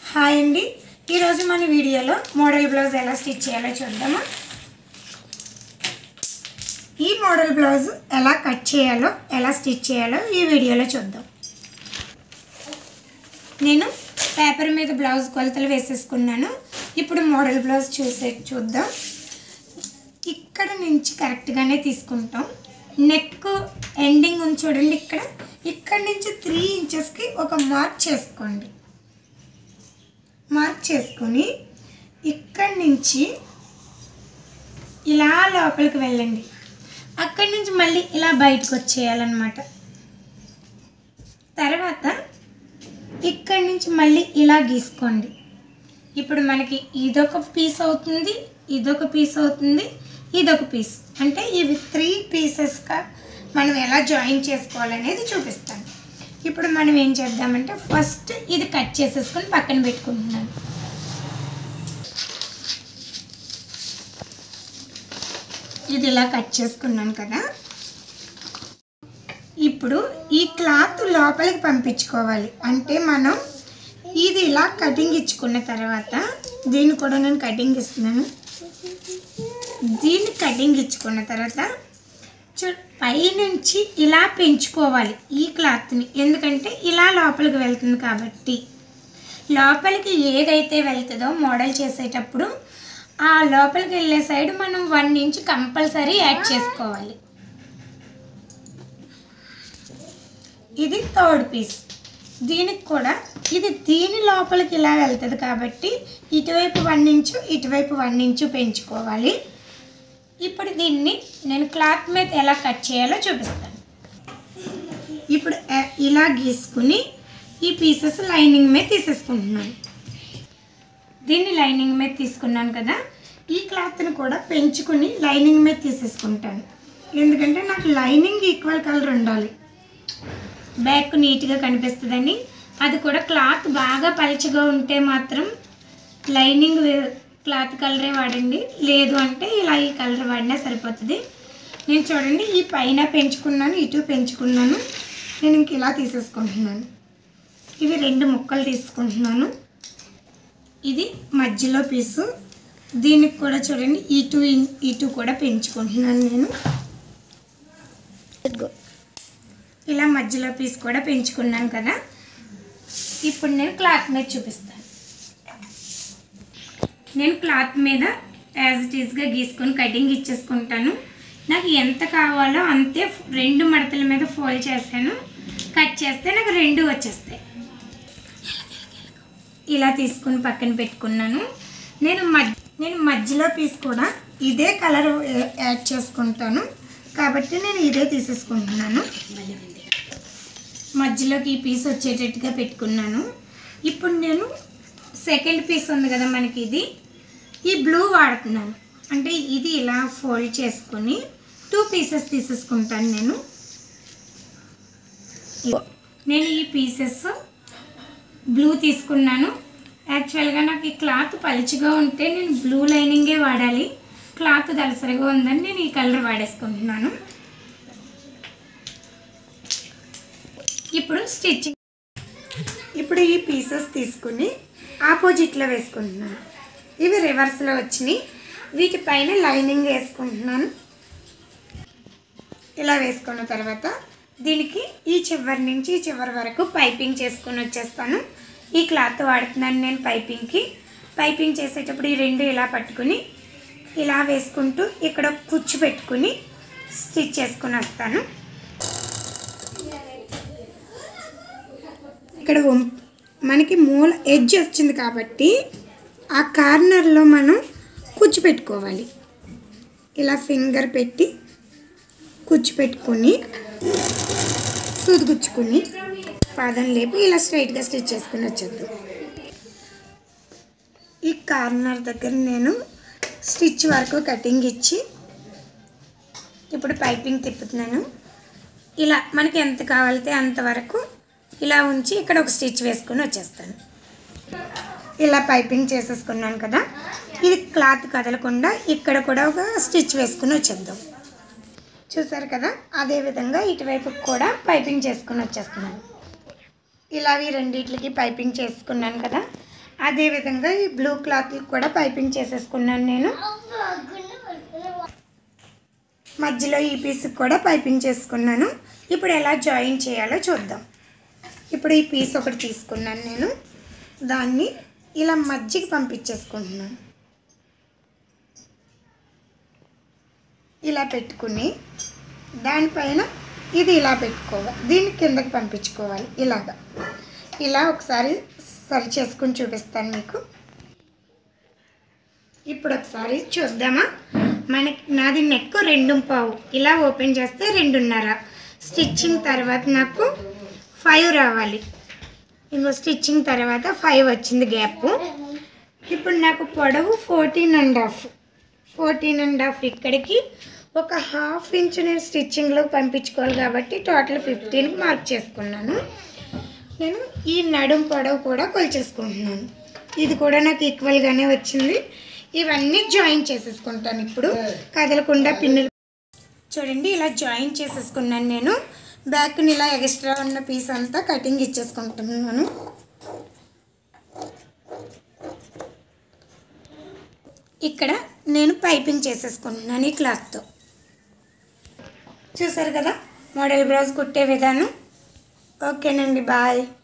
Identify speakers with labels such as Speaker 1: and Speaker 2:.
Speaker 1: Hi అండి ఈరోజు మన వీడియోలో మోడల్ బ్లౌజ్ ఎలా స్టిచ్ చేయాలో చూద్దామా ఈ మోడల్ బ్లౌజ్ ఎలా కట్ చేయాలో ఎలా స్టిచ్ చేయాలో ఈ వీడియోలో చూద్దాం నేను పేపర్ మీద బ్లౌజ్ కొలతలు వేసేసుకున్నాను ఇప్పుడు మోడల్ బ్లౌజ్ చూసే చూద్దాం ఇక్కడ నుంచి కరెక్ట్గానే తీసుకుంటాం నెక్ ఎండింగ్ ఉంది చూడండి ఇక్కడ ఇక్కడ నుంచి త్రీ ఇంచెస్కి ఒక మార్క్ చేసుకోండి మార్క్ చేసుకొని ఇక్కడి నుంచి ఇలా లోపలికి వెళ్ళండి అక్కడి నుంచి మళ్ళీ ఇలా బయటకు వచ్చేయాలన్నమాట తర్వాత ఇక్కడి నుంచి మళ్ళీ ఇలా గీసుకోండి ఇప్పుడు మనకి ఇదొక పీస్ అవుతుంది ఇదొక పీస్ అవుతుంది ఇదొక పీస్ అంటే ఇవి త్రీ పీసెస్గా మనం ఎలా జాయిన్ చేసుకోవాలనేది చూపిస్తాను ఇప్పుడు మనం ఏం చేద్దామంటే ఫస్ట్ ఇది కట్ చేసేసుకొని పక్కన పెట్టుకుంటున్నాను ఇది ఇలా కట్ చేసుకున్నాను కదా ఇప్పుడు ఈ క్లాత్ లోపలికి పంపించుకోవాలి అంటే మనం ఇది ఇలా కటింగ్ ఇచ్చుకున్న తర్వాత దీన్ని కూడా నేను కటింగ్ ఇస్తున్నాను దీన్ని కటింగ్ ఇచ్చుకున్న తర్వాత చూ పైనుంచి ఇలా పెంచుకోవాలి ఈ క్లాత్ని ఎందుకంటే ఇలా లోపలికి వెళ్తుంది కాబట్టి లోపలికి ఏదైతే వెళ్తుందో మోడల్ చేసేటప్పుడు ఆ లోపలికి వెళ్ళే సైడ్ మనం వన్ ఇంచ్ కంపల్సరీ యాడ్ చేసుకోవాలి ఇది థర్డ్ పీస్ దీనికి కూడా ఇది దీని లోపలికి ఇలా వెళ్తుంది కాబట్టి ఇటువైపు వన్ ఇంచు ఇటువైపు వన్ ఇంచు పెంచుకోవాలి ఇప్పుడు దీన్ని నేను క్లాత్ మీద ఎలా కట్ చేయాలో చూపిస్తాను ఇప్పుడు ఎ- ఇలా గీసుకుని ఈ పీసెస్ లైనింగ్ మీద తీసేసుకుంటున్నాను దీన్ని లైనింగ్ మీద తీసుకున్నాను కదా ఈ క్లాత్ని కూడా పెంచుకుని లైనింగ్ మీద తీసేసుకుంటాను ఎందుకంటే నాకు లైనింగ్ ఈక్వల్ కలర్ ఉండాలి బ్యాక్ నీట్గా కనిపిస్తుందని అది కూడా క్లాత్ బాగా పలుచగా ఉంటే మాత్రం లైనింగ్ వే- క్లాత్ కలరే వాడండి లేదు అంటే ఇలా ఈ కలర్ వాడినా సరిపోతుంది నేను చూడండి ఈ పైన పెంచుకున్నాను ఇటు పెంచుకున్నాను నేను ఇంక ఇలా తీసేసుకుంటున్నాను ఇవి రెండు ముక్కలు తీసుకుంటున్నాను ఇది మధ్యలో పీసు దీనికి కూడా చూడండి ఇటు ఇన్- ఇటు కూడా పెంచుకుంటున్నాను నేను ఇదిగో. ఇలా మధ్యలో పీస్ కూడా పెంచుకున్నాను కదా ఇప్పుడు నేను క్లాత్ మీద చూపిస్తాను నేను క్లాత్ మీద యాజ్ ఇట్ ఈస్గా గీసుకొని కటింగ్ ఇచ్చేసుకుంటాను నాకు ఎంత కావాలో అంతే రెండు మడతల మీద ఫోల్డ్ చేస్తాను కట్ చేస్తే నాకు రెండు వచ్చేస్తాయి ఇలా తీసుకుని పక్కన పెట్టుకున్నాను నేను మధ్య నేను మధ్యలో పీస్ కూడా ఇదే కలర్ యాడ్ చేసుకుంటాను కాబట్టి నేను ఇదే తీసేసుకుంటున్నాను మధ్యలోకి ఈ పీస్ వచ్చేటట్టుగా పెట్టుకున్నాను ఇప్పుడు నేను సెకండ్ పీస్ ఉంది కదా మనకి ఇది ఈ బ్లూ వాడుతున్నాను అంటే ఇది ఇలా ఫోల్డ్ చేసుకొని టూ పీసెస్ తీసేసుకుంటాను నేను ఇగో. నేను ఈ పీసెస్ బ్లూ తీసుకున్నాను యాక్చువల్గా నాకు ఈ క్లాత్ పలుచగా ఉంటే నేను బ్లూ లైనింగే వాడాలి క్లాత్ దలసరిగా ఉందని నేను ఈ కలర్ వాడేసుకుంటున్నాను ఇప్పుడు స్టిచ్చింగ్ ఇప్పుడు ఈ పీసెస్ తీసుకుని ఆపోజిట్లో వేసుకుంటున్నాను ఇవి రివర్స్లో వచ్చినాయి వీటిపైన లైనింగ్ వేసుకుంటున్నాను ఇలా వేసుకున్న తర్వాత దీనికి ఈ చివరి నుంచి ఈ చివరి వరకు పైపింగ్ చేసుకొని వచ్చేస్తాను ఈ క్లాత్ వాడుతున్నాను నేను పైపింగ్కి పైపింగ్ చేసేటప్పుడు ఈ రెండు ఇలా పట్టుకుని ఇలా వేసుకుంటూ ఇక్కడ ఒక కుచ్చు పెట్టుకుని స్టిచ్ చేసుకుని వస్తాను ఇక్కడ వం- మనకి మూల ఎడ్జ్ వచ్చింది కాబట్టి ఆ కార్నర్లో మనం కుచ్చు పెట్టుకోవాలి ఇలా ఫింగర్ పెట్టి కుచ్చు పెట్టుకొని సూది గుచ్చుకొని పాదం లేపి ఇలా స్ట్రైట్గా స్టిచ్ చేసుకుని వచ్చేద్దాం ఈ కార్నర్ దగ్గర నేను స్టిచ్ వరకు కటింగ్ ఇచ్చి ఇప్పుడు పైపింగ్ తిప్పుతున్నాను ఇలా మనకి ఎంత కావాలితే అంతవరకు ఇలా ఉంచి ఇక్కడ ఒక స్టిచ్ వేసుకొని వచ్చేస్తాను ఇలా పైపింగ్ చేసేసుకున్నాను కదా ఇది క్లాత్ కదలకుండా ఇక్కడ కూడా ఒక స్టిచ్ వేసుకుని వచ్చేద్దాం చూసారు కదా అదే విధంగా ఇటువైపు కూడా పైపింగ్ చేసుకుని వచ్చేస్తున్నాను ఇలా ఈ రెండిట్లకి పైపింగ్ చేసుకున్నాను కదా అదేవిధంగా ఈ బ్లూ క్లాత్కి కూడా పైపింగ్ చేసేసుకున్నాను నేను మధ్యలో ఈ పీస్కి కూడా పైపింగ్ చేసుకున్నాను ఇప్పుడు ఎలా జాయిన్ చేయాలో చూద్దాం ఇప్పుడు ఈ పీస్ ఒకటి తీసుకున్నాను నేను దాన్ని ఇలా మధ్యకి పంపించేసుకుంటున్నాను ఇలా పెట్టుకుని దానిపైన ఇది ఇలా పెట్టుకోవాలి దీన్ని కిందకి పంపించుకోవాలి ఇలాగా ఇలా ఒకసారి సరి చేసుకుని చూపిస్తాను మీకు ఇప్పుడు ఒకసారి చూద్దామా మనకి నాది నెక్ రెండు పావు ఇలా ఓపెన్ చేస్తే రెండున్నర స్టిచ్చింగ్ తర్వాత నాకు ఫైవ్ రావాలి ఇంకో స్టిచ్చింగ్ తర్వాత ఫైవ్ వచ్చింది గ్యాప్ ఇప్పుడు నాకు పొడవు fourteen and half fourteen and half ఇక్కడికి ఒక హాఫ్ ఇంచ్ నేను స్టిచ్చింగ్లో పంపించుకోవాలి కాబట్టి టోటల్ ఫిఫ్టీన్కి మార్క్ చేసుకున్నాను నేను ఈ నడుం పొడవు కూడా కొలిచేసుకుంటున్నాను ఇది కూడా నాకు ఈక్వల్గానే వచ్చింది ఇవన్నీ జాయిన్ చేసేసుకుంటాను ఇప్పుడు కదలకుండా పిన్నులు చూడండి ఇలా జాయిన్ చేసేసుకున్నాను నేను బ్యాక్ని ఇలా ఎక్స్ట్రా ఉన్న పీస్ అంతా కటింగ్ ఇచ్చేసుకుంటున్నాను ఇక్కడ నేను పైపింగ్ చేసేసుకుంటున్నాను ఈ క్లాత్తో చూసారు కదా మోడల్ బ్లౌజ్ కుట్టే విధానం ఓకేనండి బాయ్